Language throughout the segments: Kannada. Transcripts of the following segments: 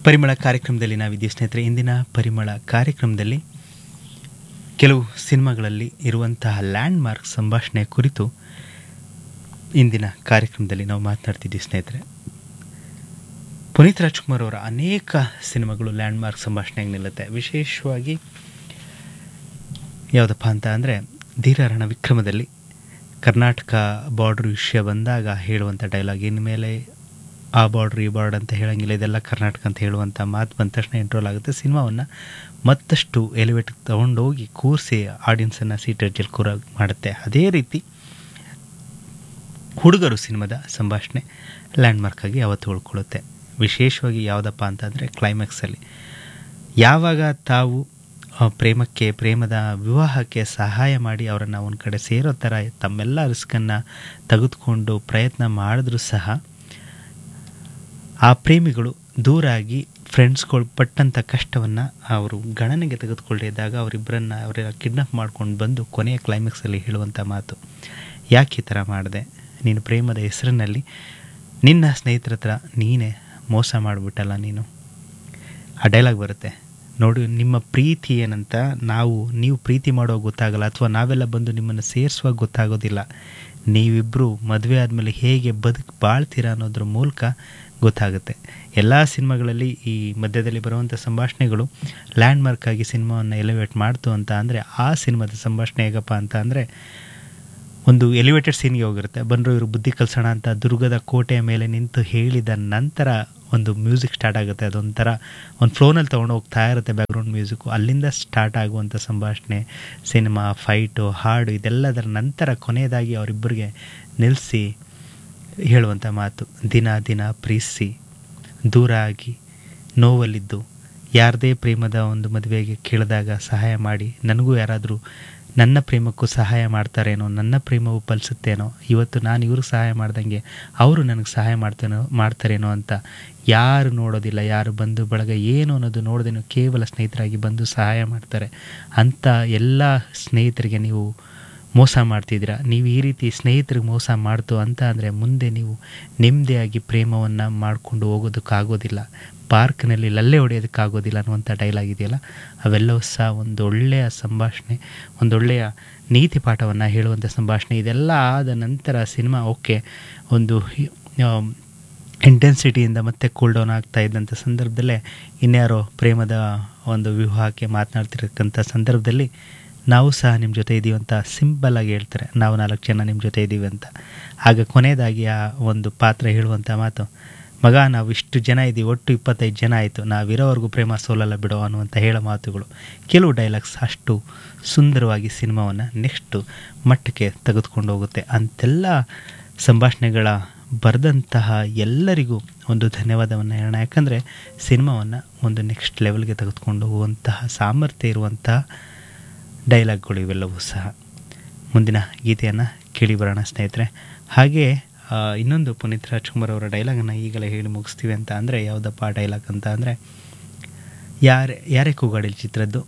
ಪರಿಮಳ ಕಾರ್ಯಕ್ರಮದಲ್ಲಿ ನಾವಿದ್ದೀವಿ ಸ್ನೇಹಿತರೆ ಇಂದಿನ ಪರಿಮಳ ಕಾರ್ಯಕ್ರಮದಲ್ಲಿ ಕೆಲವು ಸಿನಿಮಾಗಳಲ್ಲಿ ಇರುವಂತಹ ಲ್ಯಾಂಡ್ ಮಾರ್ಕ್ ಸಂಭಾಷಣೆ ಕುರಿತು ಇಂದಿನ ಕಾರ್ಯಕ್ರಮದಲ್ಲಿ ನಾವು ಮಾತನಾಡ್ತಿದ್ದೀವಿ ಸ್ನೇಹಿತರೆ ಪುನೀತ್ ರಾಜ್ಕುಮಾರ್ ಅವರ ಅನೇಕ ಸಿನಿಮಾಗಳು ಲ್ಯಾಂಡ್ ಮಾರ್ಕ್ ಸಂಭಾಷಣೆಗೆ ನಿಲ್ಲುತ್ತೆ ವಿಶೇಷವಾಗಿ ಯಾವುದಪ್ಪ ಅಂತ ಅಂದರೆ ಧೀರರಣ ವಿಕ್ರಮದಲ್ಲಿ ಕರ್ನಾಟಕ ಬಾರ್ಡ್ರ್ ವಿಷಯ ಬಂದಾಗ ಹೇಳುವಂಥ ಡೈಲಾಗ್ ಇನ್ಮೇಲೆ ಆ ಬಾರ್ಡ್ರ್ ಈ ಬಾರ್ಡ್ ಅಂತ ಹೇಳಂಗಿಲ್ಲ ಇದೆಲ್ಲ ಕರ್ನಾಟಕ ಅಂತ ಹೇಳುವಂಥ ಮಾತು ಬಂದ ತಕ್ಷಣ ಇಂಟ್ರೋಲ್ ಆಗುತ್ತೆ ಸಿನಿಮಾವನ್ನು ಮತ್ತಷ್ಟು ಎಲಿವೇಟ್ ತೊಗೊಂಡೋಗಿ ಕೂರಿಸಿ ಆಡಿಯನ್ಸನ್ನು ಸೀಟ್ ಅಡ್ಜಲ್ ಕೂರ ಮಾಡುತ್ತೆ ಅದೇ ರೀತಿ ಹುಡುಗರು ಸಿನಿಮಾದ ಸಂಭಾಷಣೆ ಲ್ಯಾಂಡ್ಮಾರ್ಕ್ ಆಗಿ ಯಾವತ್ತು ಉಳ್ಕೊಳ್ಳುತ್ತೆ ವಿಶೇಷವಾಗಿ ಯಾವುದಪ್ಪ ಅಂತಂದರೆ ಕ್ಲೈಮ್ಯಾಕ್ಸಲ್ಲಿ ಯಾವಾಗ ತಾವು ಆ, ಪ್ರೇಮಕ್ಕೆ ಪ್ರೇಮದ ವಿವಾಹಕ್ಕೆ ಸಹಾಯ ಮಾಡಿ ಅವರನ್ನು ಒಂದು ಕಡೆ ಸೇರೋ ಥರ ತಮ್ಮೆಲ್ಲ ರಿಸ್ಕನ್ನು ತೆಗೆದುಕೊಂಡು ಪ್ರಯತ್ನ ಮಾಡಿದ್ರೂ ಸಹ ಆ ಪ್ರೇಮಿಗಳು ದೂರಾಗಿ ಫ್ರೆಂಡ್ಸ್ಗಳು ಪಟ್ಟಂಥ ಕಷ್ಟವನ್ನು ಅವರು ಗಣನೆಗೆ ತೆಗೆದುಕೊಳ್ಳಿದಾಗ ಅವರಿಬ್ಬರನ್ನ ಅವರೆಲ್ಲ ಕಿಡ್ನಾಪ್ ಮಾಡ್ಕೊಂಡು ಬಂದು ಕೊನೆಯ ಕ್ಲೈಮ್ಯಾಕ್ಸಲ್ಲಿ ಹೇಳುವಂಥ ಮಾತು ಯಾಕೆ ಈ ಥರ ಮಾಡಿದೆ ನೀನು ಪ್ರೇಮದ ಹೆಸರಿನಲ್ಲಿ ನಿನ್ನ ಸ್ನೇಹಿತರ ಹತ್ರ ನೀನೇ ಮೋಸ ಮಾಡಿಬಿಟ್ಟಲ್ಲ ನೀನು ಆ ಡೈಲಾಗ್ ಬರುತ್ತೆ ನೋಡಿ ನಿಮ್ಮ ಪ್ರೀತಿ ಏನಂತ ನಾವು ನೀವು ಪ್ರೀತಿ ಮಾಡೋ ಗೊತ್ತಾಗಲ್ಲ ಅಥವಾ ನಾವೆಲ್ಲ ಬಂದು ನಿಮ್ಮನ್ನು ಸೇರಿಸುವಾಗ ಗೊತ್ತಾಗೋದಿಲ್ಲ ನೀವಿಬ್ಬರು ಮದುವೆ ಆದಮೇಲೆ ಹೇಗೆ ಬದುಕು ಬಾಳ್ತೀರಾ ಅನ್ನೋದ್ರ ಮೂಲಕ ಗೊತ್ತಾಗುತ್ತೆ ಎಲ್ಲ ಸಿನಿಮಾಗಳಲ್ಲಿ ಈ ಮಧ್ಯದಲ್ಲಿ ಬರುವಂಥ ಸಂಭಾಷಣೆಗಳು ಲ್ಯಾಂಡ್ಮಾರ್ಕ್ ಆಗಿ ಸಿನಿಮಾವನ್ನು ಎಲಿವೇಟ್ ಮಾಡ್ತು ಅಂತ ಅಂದರೆ ಆ ಸಿನಿಮಾದ ಸಂಭಾಷಣೆ ಹೇಗಪ್ಪ ಅಂತ ಅಂದರೆ ಒಂದು ಎಲಿವೇಟೆಡ್ ಸೀನ್ಗೆ ಹೋಗಿರುತ್ತೆ ಬಂದರು ಇವರು ಬುದ್ಧಿ ಕಲಿಸೋಣ ಅಂತ ದುರ್ಗದ ಕೋಟೆಯ ಮೇಲೆ ನಿಂತು ಹೇಳಿದ ನಂತರ ಒಂದು ಮ್ಯೂಸಿಕ್ ಸ್ಟಾರ್ಟ್ ಆಗುತ್ತೆ ಅದೊಂಥರ ಒಂದು ಫ್ಲೋನಲ್ಲಿ ತೊಗೊಂಡು ಹೋಗ್ತಾ ಇರುತ್ತೆ ಬ್ಯಾಕ್ಗ್ರೌಂಡ್ ಮ್ಯೂಸಿಕ್ಕು ಅಲ್ಲಿಂದ ಸ್ಟಾರ್ಟ್ ಆಗುವಂಥ ಸಂಭಾಷಣೆ ಸಿನಿಮಾ ಫೈಟು ಹಾಡು ಇದೆಲ್ಲದರ ನಂತರ ಕೊನೆಯದಾಗಿ ಅವರಿಬ್ಬರಿಗೆ ನಿಲ್ಲಿಸಿ ಹೇಳುವಂಥ ಮಾತು ದಿನ ದಿನ ಪ್ರೀತಿಸಿ ದೂರ ಆಗಿ ನೋವಲ್ಲಿದ್ದು ಯಾರದೇ ಪ್ರೇಮದ ಒಂದು ಮದುವೆಗೆ ಕೇಳಿದಾಗ ಸಹಾಯ ಮಾಡಿ ನನಗೂ ಯಾರಾದರೂ ನನ್ನ ಪ್ರೇಮಕ್ಕೂ ಸಹಾಯ ಮಾಡ್ತಾರೇನೋ ನನ್ನ ಪ್ರೇಮವು ಫಲಿಸುತ್ತೇನೋ ಇವತ್ತು ನಾನು ಇವ್ರಿಗೆ ಸಹಾಯ ಮಾಡ್ದಂಗೆ ಅವರು ನನಗೆ ಸಹಾಯ ಮಾಡ್ತೇನೋ ಮಾಡ್ತಾರೇನೋ ಅಂತ ಯಾರು ನೋಡೋದಿಲ್ಲ ಯಾರು ಬಂದು ಬಳಗ ಏನು ಅನ್ನೋದು ನೋಡ್ದೇನೋ ಕೇವಲ ಸ್ನೇಹಿತರಾಗಿ ಬಂದು ಸಹಾಯ ಮಾಡ್ತಾರೆ ಅಂಥ ಎಲ್ಲ ಸ್ನೇಹಿತರಿಗೆ ನೀವು ಮೋಸ ಮಾಡ್ತಿದ್ದೀರಾ ನೀವು ಈ ರೀತಿ ಸ್ನೇಹಿತರಿಗೆ ಮೋಸ ಮಾಡ್ತು ಅಂತ ಅಂದರೆ ಮುಂದೆ ನೀವು ನೆಮ್ಮದಿಯಾಗಿ ಪ್ರೇಮವನ್ನು ಮಾಡಿಕೊಂಡು ಹೋಗೋದಕ್ಕಾಗೋದಿಲ್ಲ ಪಾರ್ಕ್ನಲ್ಲಿ ಲಲ್ಲೆ ಹೊಡೆಯೋದಕ್ಕಾಗೋದಿಲ್ಲ ಅನ್ನುವಂಥ ಡೈಲಾಗ್ ಇದೆಯಲ್ಲ ಅವೆಲ್ಲವೂ ಸಹ ಒಂದು ಒಳ್ಳೆಯ ಸಂಭಾಷಣೆ ಒಂದೊಳ್ಳೆಯ ನೀತಿ ಪಾಠವನ್ನು ಹೇಳುವಂಥ ಸಂಭಾಷಣೆ ಇದೆಲ್ಲ ಆದ ನಂತರ ಸಿನಿಮಾ ಓಕೆ ಒಂದು ಇಂಟೆನ್ಸಿಟಿಯಿಂದ ಮತ್ತೆ ಕೂಲ್ ಡೌನ್ ಆಗ್ತಾ ಇದ್ದಂಥ ಸಂದರ್ಭದಲ್ಲೇ ಇನ್ಯಾರೋ ಪ್ರೇಮದ ಒಂದು ವಿವಾಹಕ್ಕೆ ಮಾತನಾಡ್ತಿರ್ತಕ್ಕಂಥ ಸಂದರ್ಭದಲ್ಲಿ ನಾವು ಸಹ ನಿಮ್ಮ ಜೊತೆ ಇದ್ದೀವಿ ಅಂತ ಸಿಂಪಲ್ ಆಗಿ ಹೇಳ್ತಾರೆ ನಾವು ನಾಲ್ಕು ಜನ ನಿಮ್ಮ ಜೊತೆ ಇದ್ದೀವಿ ಅಂತ ಆಗ ಕೊನೆಯದಾಗಿ ಆ ಒಂದು ಪಾತ್ರ ಹೇಳುವಂಥ ಮಾತು ಮಗ ನಾವು ಇಷ್ಟು ಜನ ಇದ್ದೀವಿ ಒಟ್ಟು ಇಪ್ಪತ್ತೈದು ಜನ ಆಯಿತು ನಾವಿರೋವರೆಗೂ ಪ್ರೇಮ ಸೋಲಲ್ಲ ಬಿಡೋ ಅನ್ನುವಂಥ ಹೇಳೋ ಮಾತುಗಳು ಕೆಲವು ಡೈಲಾಗ್ಸ್ ಅಷ್ಟು ಸುಂದರವಾಗಿ ಸಿನಿಮಾವನ್ನು ನೆಕ್ಸ್ಟು ಮಟ್ಟಕ್ಕೆ ತೆಗೆದುಕೊಂಡು ಹೋಗುತ್ತೆ ಅಂತೆಲ್ಲ ಸಂಭಾಷಣೆಗಳ ಬರೆದಂತಹ ಎಲ್ಲರಿಗೂ ಒಂದು ಧನ್ಯವಾದವನ್ನು ಹೇಳೋಣ ಯಾಕಂದರೆ ಸಿನಿಮಾವನ್ನು ಒಂದು ನೆಕ್ಸ್ಟ್ ಲೆವೆಲ್ಗೆ ತೆಗೆದುಕೊಂಡು ಹೋಗುವಂತಹ ಸಾಮರ್ಥ್ಯ ಇರುವಂತಹ ಡೈಲಾಗ್ಗಳು ಇವೆಲ್ಲವೂ ಸಹ ಮುಂದಿನ ಗೀತೆಯನ್ನು ಕೇಳಿ ಬರೋಣ ಸ್ನೇಹಿತರೆ ಹಾಗೆ ಆ, ಇನ್ನೊಂದು ಪುನೀತ್ ರಾಜ್ಕುಮಾರ್ ಅವರ ಡೈಲಾಗನ್ನು ಈಗಲೇ ಹೇಳಿ ಮುಗಿಸ್ತೀವಿ ಅಂತ ಅಂದರೆ ಯಾವುದಪ್ಪ ಆ ಡೈಲಾಗ್ ಅಂತ ಅಂದರೆ ಯಾರೇ ಯಾರೇ ಕೂಗಾಡಿಲ್ ಚಿತ್ರದ್ದು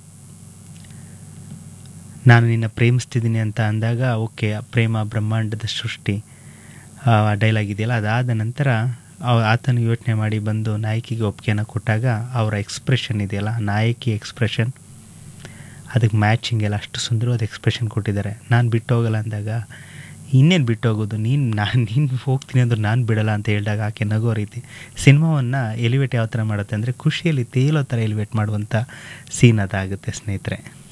ನಾನು ನಿನ್ನ ಪ್ರೇಮಿಸ್ತಿದ್ದೀನಿ ಅಂತ ಅಂದಾಗ ಓಕೆ ಪ್ರೇಮ ಬ್ರಹ್ಮಾಂಡದ ಸೃಷ್ಟಿ ಆ ಡೈಲಾಗ್ ಇದೆಯಲ್ಲ ಅದಾದ ನಂತರ ಅವ ಆತನು ಯೋಚನೆ ಮಾಡಿ ಬಂದು ನಾಯಕಿಗೆ ಒಪ್ಪಿಗೆಯನ್ನು ಕೊಟ್ಟಾಗ ಅವರ ಎಕ್ಸ್ಪ್ರೆಷನ್ ಇದೆಯಲ್ಲ ನಾಯಕಿ ಎಕ್ಸ್ಪ್ರೆಷನ್ ಅದಕ್ಕೆ ಮ್ಯಾಚಿಂಗ್ ಎಲ್ಲ ಅಷ್ಟು ಸುಂದರವಾದ ಎಕ್ಸ್ಪ್ರೆಷನ್ ಕೊಟ್ಟಿದ್ದಾರೆ ನಾನು ಬಿಟ್ಟು ಹೋಗಲ್ಲ ಅಂದಾಗ ಇನ್ನೇನು ಬಿಟ್ಟು ಹೋಗೋದು ನೀನು ನಾನು ನೀನು ಹೋಗ್ತೀನಿ ಅಂದ್ರೆ ನಾನು ಬಿಡಲ್ಲ ಅಂತ ಹೇಳಿದಾಗ ಆಕೆ ನಗೋ ರೀತಿ ಸಿನಿಮಾವನ್ನು ಎಲಿವೇಟ್ ಯಾವ ಥರ ಮಾಡುತ್ತೆ ಅಂದರೆ ಖುಷಿಯಲ್ಲಿ ತೇಲೋ ಥರ ಎಲಿವೇಟ್ ಮಾಡುವಂಥ ಸೀನ್ ಅದಾಗುತ್ತೆ ಸ್ನೇಹಿತರೆ